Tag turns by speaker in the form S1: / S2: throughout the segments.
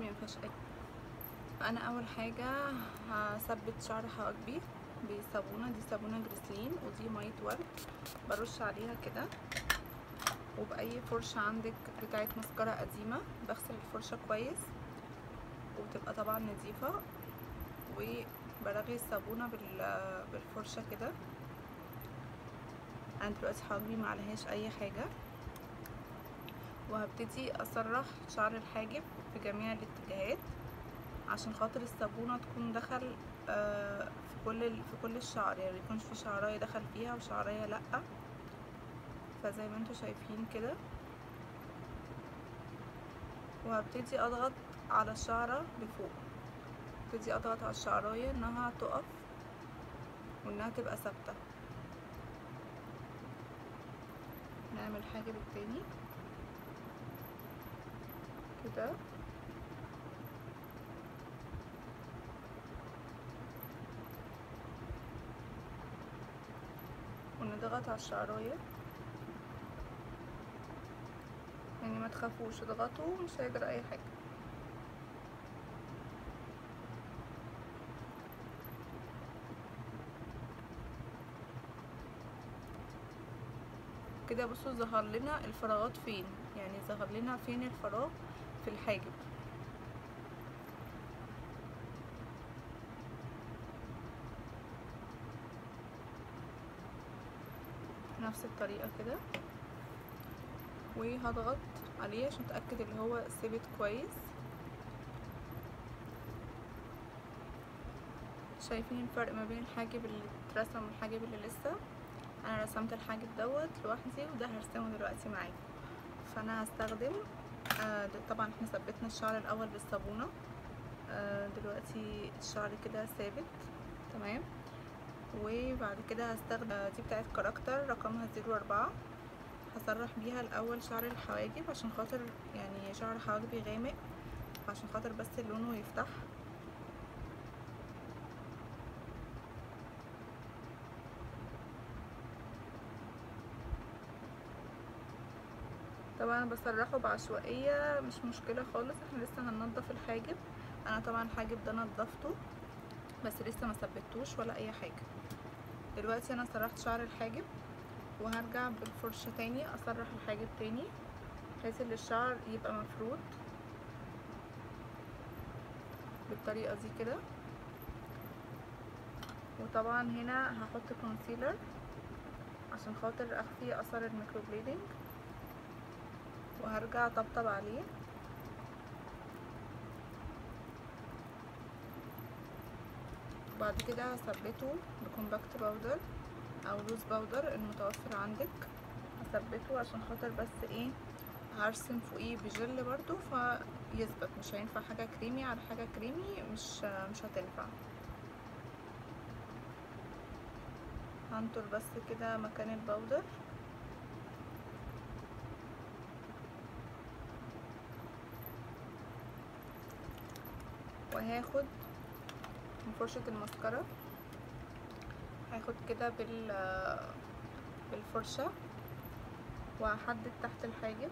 S1: مينفعش اي انا اول حاجه هثبت شعر حواجبي بصابونه دي صابونه جريسلين ودي ميه ورد برش عليها كده وباي فرشه عندك بتاعه مسكره قديمه بغسل الفرشه كويس وبتبقى طبعا نظيفه وبرغي الصابونه بال- بالفرشه كده انا دلوقتي حواجبي معلهاش اي حاجه وهبتدي اسرح شعر الحاجب في جميع الاتجاهات عشان خاطر الصابونه تكون دخل آه، في كل ال- في كل الشعر يعني ميكونش في شعرايه دخل فيها وشعرايه لا فزي ما انتوا شايفين كده وهبتدي اضغط على الشعره لفوق ابتدي اضغط على الشعرايه انها تقف وانها تبقى ثابته نعمل حاجب التاني كده ونضغط على الشعرايه يعني ما تخافوش اضغطوا مش هيجرى اي حاجه كده بصوا ظهر لنا الفراغات فين يعني ظهر لنا فين الفراغ في الحاجب نفس الطريقة كده وهضغط عليه عشان اتأكد اللي هو ثابت كويس شايفين الفرق ما بين الحاجب اللي اترسم والحاجب اللي لسه انا رسمت الحاجب دوت لوحدي وده هرسمه دلوقتي معاكم فانا هستخدم آه ده طبعا احنا ثبتنا الشعر الاول بالصابونه آه دلوقتي الشعر كده ثابت تمام وبعد كده هستخدم آه دي بتاعت كاركتر رقمها زيرو اربعة هسرح بيها الاول شعر الحواجب عشان خاطر يعني شعر حواجبي غامق عشان خاطر بس لونه يفتح طبعا بسرحه بعشوائية مش مشكلة خالص احنا لسه هننضف الحاجب انا طبعا الحاجب ده نضفته بس لسه ما ثبتوش ولا اي حاجة دلوقتي انا سرحت شعر الحاجب وهرجع بالفرشة تاني اسرح الحاجب تاني بحيث ان الشعر يبقى مفرود بالطريقة دي كده وطبعا هنا هحط كونسيلر عشان خاطر اخفي اثر الميكروبليدنج وهرجع طبطب عليه بعد كده هثبته بكومباكت باودر او لوز باودر المتوفر عندك هثبته عشان خاطر بس ايه هرسم فوقيه بجل برضو فيثبت مش هينفع حاجة كريمي على حاجة كريمي مش مش هتنفع هنطر بس كده مكان الباودر وهاخد من فرشة المسكرة هاخد كده بال بالفرشة وهحدد تحت الحاجب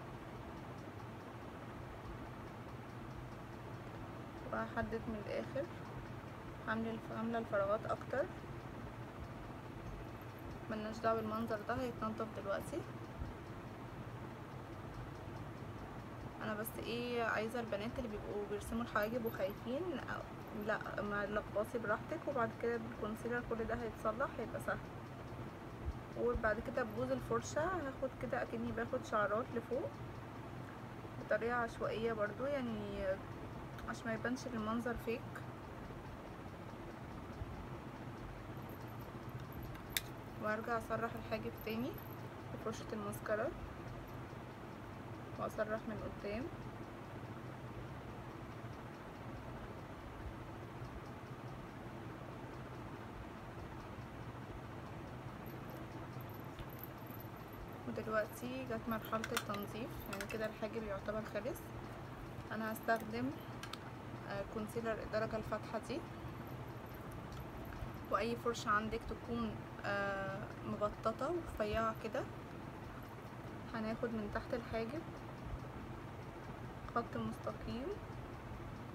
S1: وهحدد من الاخر عامله عامله الفراغات اكتر ملناش دعوه بالمنظر ده هيتنضف دلوقتي انا بس ايه عايزه البنات اللي بيبقوا بيرسموا الحواجب وخايفين لا ما لخبطي براحتك وبعد كده بالكونسيلر كل ده هيتصلح هيبقى سهل وبعد كده ببوز الفرشه هاخد كده اكني باخد شعرات لفوق بطريقه عشوائيه برضو يعني عشان ما يبانش المنظر فيك وارجع اسرح الحاجب تاني بفرشة الماسكارا واسرح من قدام ودلوقتي جت مرحلة التنظيف يعني كده الحاجب يعتبر خلص انا هستخدم كونسيلر الدرجة الفاتحة دي واي فرشة عندك تكون مبططة ورفيعة كده هناخد من تحت الحاجب خط مستقيم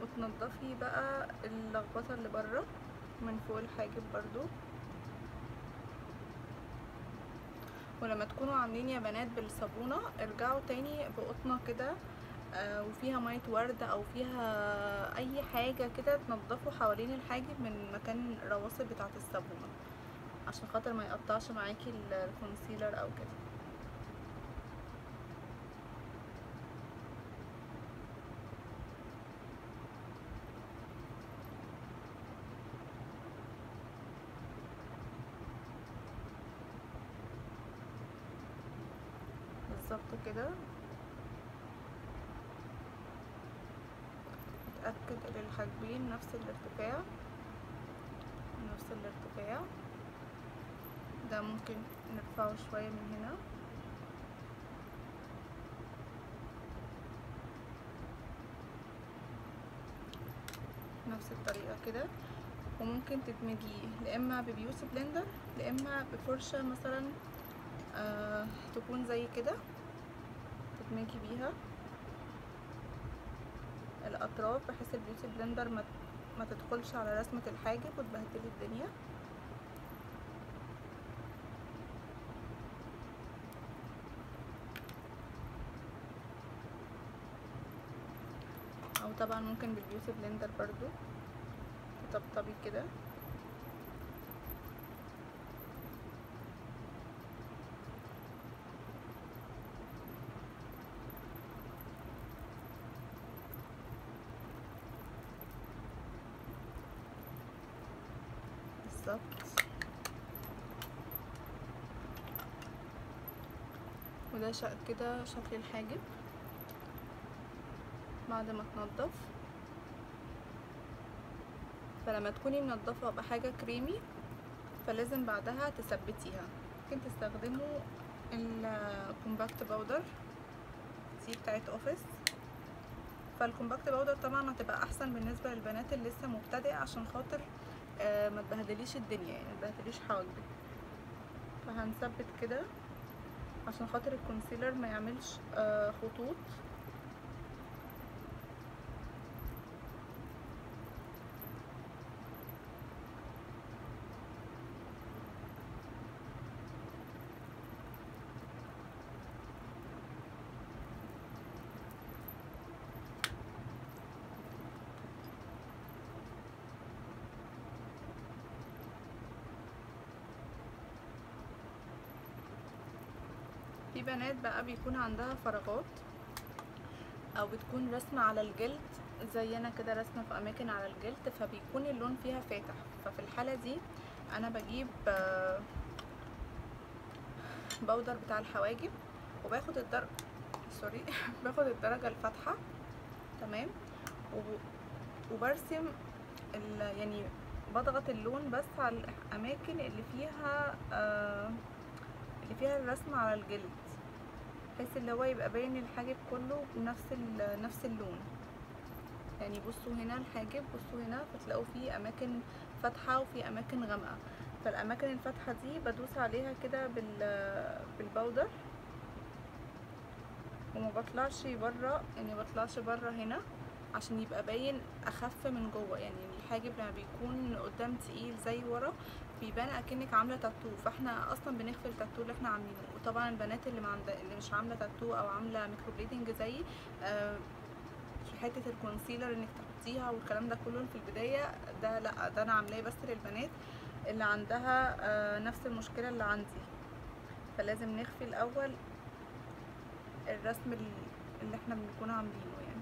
S1: وتنضفي بقى اللخبطه اللي بره من فوق الحاجب برضو ولما تكونوا عاملين يا بنات بالصابونه ارجعوا تاني بقطنه كده آه، وفيها ميه ورد او فيها اي حاجه كده تنضفوا حوالين الحاجب من مكان الرواسب بتاعه الصابونه عشان خاطر ما يقطعش معاكي ال- الكونسيلر او كده بالظبط كده اتأكد ان الحاجبين نفس الارتفاع نفس الارتفاع ده ممكن نرفعه شوية من هنا نفس الطريقة كده وممكن تدمجيه لا اما ببيوتي بلندر لا اما بفرشة مثلا آه تكون زي كده تدمجي بيها الاطراف بحيث البيوتي بلندر ما ما تدخلش على رسمة الحاجب وتبهدلي الدنيا او طبعا ممكن بالبيوتي بلندر برضو تطبطبي كده بالظبط وده شق كده شكل الحاجب بعد ما تنضف فلما تكوني منضفة بحاجة كريمي فلازم بعدها تثبتيها ممكن تستخدموا الكومباكت باودر دي بتاعت اوفيس فالكومباكت باودر طبعا هتبقى احسن بالنسبه للبنات اللي لسه مبتدئه عشان خاطر آه ما تبهدليش الدنيا يعني ما تبهدليش حواجبك فهنثبت كده عشان خاطر الكونسيلر ما يعملش آه خطوط في بنات بقى بيكون عندها فراغات او بتكون رسمة على الجلد زينا كده رسمة في اماكن على الجلد فبيكون اللون فيها فاتح ففي الحالة دي انا بجيب آه، بودر بتاع الحواجب وباخد الدرجة سوري باخد الدرجة الفاتحة تمام وب- وبرسم ال... يعني بضغط اللون بس على الاماكن اللي فيها آه اللي فيها الرسم على الجلد بحيث اللي هو يبقى باين الحاجب كله بنفس ال- نفس اللون يعني بصوا هنا الحاجب بصوا هنا فتلاقوا فيه اماكن فاتحه وفي اماكن غامقه فالاماكن الفاتحه دي بدوس عليها كده بال بالباودر وما بطلعش بره يعني ما بطلعش بره هنا عشان يبقى باين اخف من جوه يعني الحاجب لما بيكون قدام تقيل زي ورا بيبان اكنك عامله تاتو فاحنا اصلا بنخفي التاتو اللي احنا عاملينه وطبعا البنات اللي ما عند... اللي مش عامله تاتو او عامله ميكرو بليدنج زي آه في حته الكونسيلر انك تحطيها والكلام ده كله في البدايه ده لا ده انا عاملاه بس للبنات اللي عندها آه نفس المشكله اللي عندي فلازم نخفي الاول الرسم ال- اللي احنا بنكون عاملينه يعني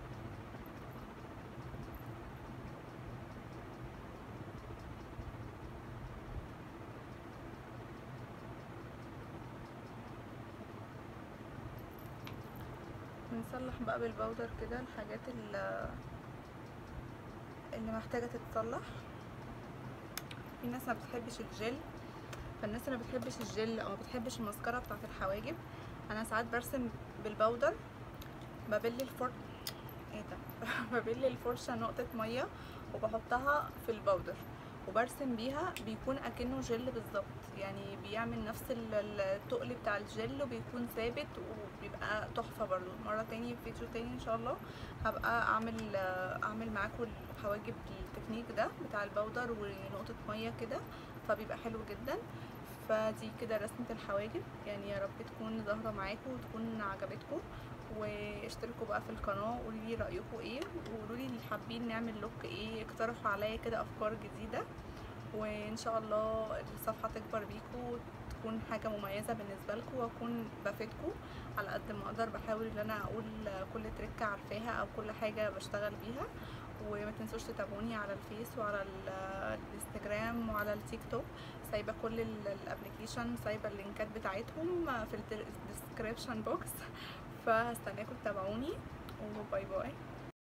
S1: بنصلح بقى بالباودر كده الحاجات اللي اللي محتاجة تتصلح في ناس ما بتحبش الجل فالناس اللي ما بتحبش الجل او ما بتحبش المسكرة بتاعت الحواجب انا ساعات برسم بالباودر ببل الفر ايه ده ببل الفرشة نقطة مية وبحطها في الباودر وبرسم بيها بيكون اكنه جل بالظبط يعني بيعمل نفس ال- التقل بتاع الجل وبيكون ثابت وبيبقى هتبقى تحفه برضو مره تاني في فيديو تاني ان شاء الله هبقى اعمل آه، اعمل معاكم الحواجب التكنيك ده بتاع البودر ونقطه ميه كده فبيبقى حلو جدا فدي كده رسمة الحواجب يعني يا رب تكون ظاهرة معاكم وتكون عجبتكم واشتركوا بقى في القناة وقولوا لي رأيكم ايه وقولوا لي اللي حابين نعمل لوك ايه اقترحوا عليا كده افكار جديدة وان شاء الله الصفحة تكبر بيكم تكون حاجة مميزة بالنسبة لكم واكون بفيدكم على قد ما اقدر بحاول ان انا اقول كل تركة عارفاها او كل حاجة بشتغل بيها وما تنسوش تتابعوني على الفيس وعلى ال- الانستجرام وعلى التيك توك سايبه كل الابلكيشن سايبه اللينكات بتاعتهم في الديسكريبشن بوكس فهستناكم تتابعوني وباي باي